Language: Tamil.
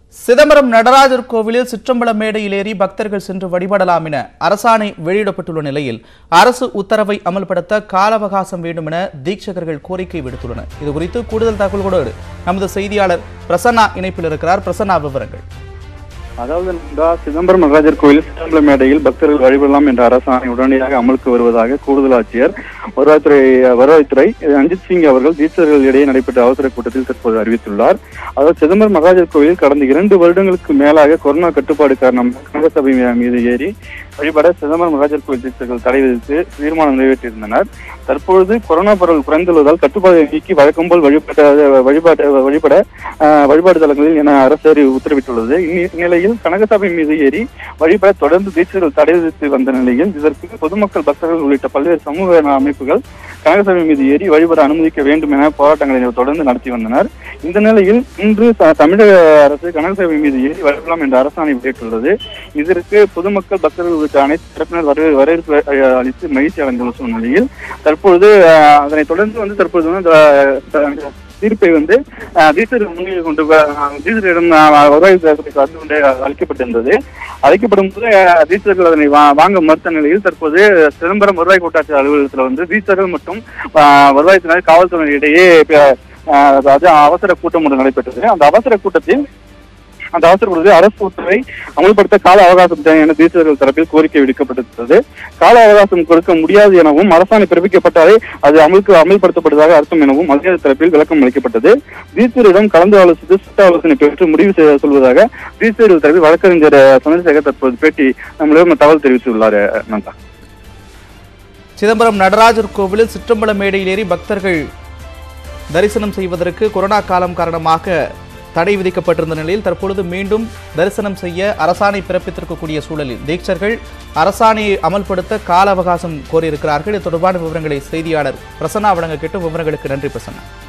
சிதம்பரம் நடராஜர் கோவிலில் சிற்றம்பல மேடையில் ஏறி பக்தர்கள் சென்று வழிபடலாம் என அரசாணை வெளியிடப்பட்டுள்ள நிலையில் அரசு உத்தரவை அமல்படுத்த கால அவகாசம் வேண்டும் என தீட்சகர்கள் கோரிக்கை விடுத்துள்ளனர் இது குறித்து கூடுதல் தகவல்களோடு நமது செய்தியாளர் பிரசன்னா இணைப்பில் இருக்கிறார் பிரசன்னா விவரங்கள் அதாவது நண்பா சிதம்பரம் நடராஜர் கோயில் சிதம்பரம் மேடையில் பக்தர்கள் வழிபடலாம் என்ற அரசாணை உடனடியாக அமலுக்கு வருவதாக கூடுதல் ஆட்சியர் வருவாய்த்துறை வருவாய்த்துறை ரஞ்சித் சிங் அவர்கள் தீட்சர்கள் இடையே நடைபெற்ற அவசர கூட்டத்தில் தற்போது அறிவித்துள்ளார் அதாவது சிதம்பரம் நடராஜர் கோயில் கடந்த இரண்டு வருடங்களுக்கு மேலாக கொரோனா கட்டுப்பாடு காரணமாக கனகசபை மீது ஏறி வழிபட சிதம்பரம் நடராஜர் கோயில் தீட்சர்கள் தடை விதித்து தீர்மானம் நிறைவேற்றியிருந்தனர் தற்பொழுது கொரோனா பரவல் குறைந்துள்ளதால் கட்டுப்பாட்டை நீக்கி வழக்கம் போல் வழிபட வழிபாட்டு வழிபட ஆஹ், வழிபாடு தலங்களில் என அரசு அறி- உத்தரவிட்டுள்ளது இந்நி- இந்நிலையில் கனகசபை மீது ஏறி வழிபட தொடர்ந்து தீட்சர்கள் தடை விதித்து வந்த நிலையில் இதற்கு பொதுமக்கள் பக்தர்கள் உள்ளிட்ட பல்வேறு சமூக அமைப்புகள் கனகசபை மீது ஏறி வழிபட அனுமதிக்க வேண்டும் என போராட்டங்களை தொடர்ந்து நடத்தி வந்தனர் இந்த நிலையில் இன்று த- தமிழக அரசு கனகசபை மீது ஏறி வழிபடலாம் என்ற அரசாணை வெளியிட்டுள்ளது இதற்கு பொதுமக்கள் பக்தர்கள் உள்ளிட்ட அனைத்து தரப்பினர் வரவே- வரவேற்பு அஹ், அளித்து மகிழ்ச்சி அடைந்துள்ள சூழ்நிலையில் தற்பொழுது அஹ், அதனைத் தொடர்ந்து வந்து தற்பொழுது வந்து அந்த, அஹ், தீர்ப்பை வந்து அஹ், தீசர் முன்னிலை கொண்டு வ- அஹ், தீசரிடம் அஹ், வருவாய் துறைக்கு வந்து கொண்டு அளிக்கப்பட்டிருந்தது அழைக்கப்படும் போது அஹ், தீட்சர்கள் அதனை வா- வாங்க மறுத்த நிலையில் தற்போது சிதம்பரம் வருவாய் கோட்டாட்சியர் அலுவலகத்தில் வந்து தீட்சர்கள் மற்றும் அஹ், வருவாய்த்துறை காவல்துறை இடையே அஹ், அதாவது அவசர கூட்டம் ஒன்று நடைபெற்றது அந்த அவசர கூட்டத்தில் அந்த அவசர கூட்டத்தில் அரசு உத்தரவை அமல்படுத்த கால அவகாசம் தேவை என தீட்சர்கள் தரப்பில் கோரிக்கை விடுக்கப்பட்டிருந்தது கால அவகாசம் கொடுக்க முடியாது எனவும் அரசாணை பிறப்பிக்கப்பட்டாலே அது அமலுக்கு அமல்படுத்தப்படுவதாக அர்த்தம் எனவும் அதிகாரி தரப்பில் விளக்கம் அளிக்கப்பட்டது தீட்சரிடம் கலந்து ஆலோசித்து சட்ட ஆலோசனை பெற்று முடிவு செய்ய சொல்வதாக தீட்சர்கள் தரப்பில் வழக்கறிஞர் சந்திரசேகர் தற்போது பேட்டி நம்மளிடம் தகவல் தெரிவித்துள்ளார் நந்தா சிதம்பரம் நடராஜர் கோவிலில் சிற்றம்பல மேடையில் ஏறி பக்தர்கள் தரிசனம் செய்வதற்கு கொரோனா காலம் காரணமாக தடை விதிக்கப்பட்டிருந்த நிலையில் தற்பொழுது மீண்டும் தரிசனம் செய்ய அரசாணை பிறப்பித்திருக்கக்கூடிய சூழலில் தீட்சர்கள் அரசாணையை அமல்படுத்த கால அவகாசம் கோரியிருக்கிறார்கள் இது தொடர்பான விவரங்களை செய்தியாளர் பிரசன்னா வழங்க கேட்டு விவரங்களுக்கு நன்றி பிரசன்னா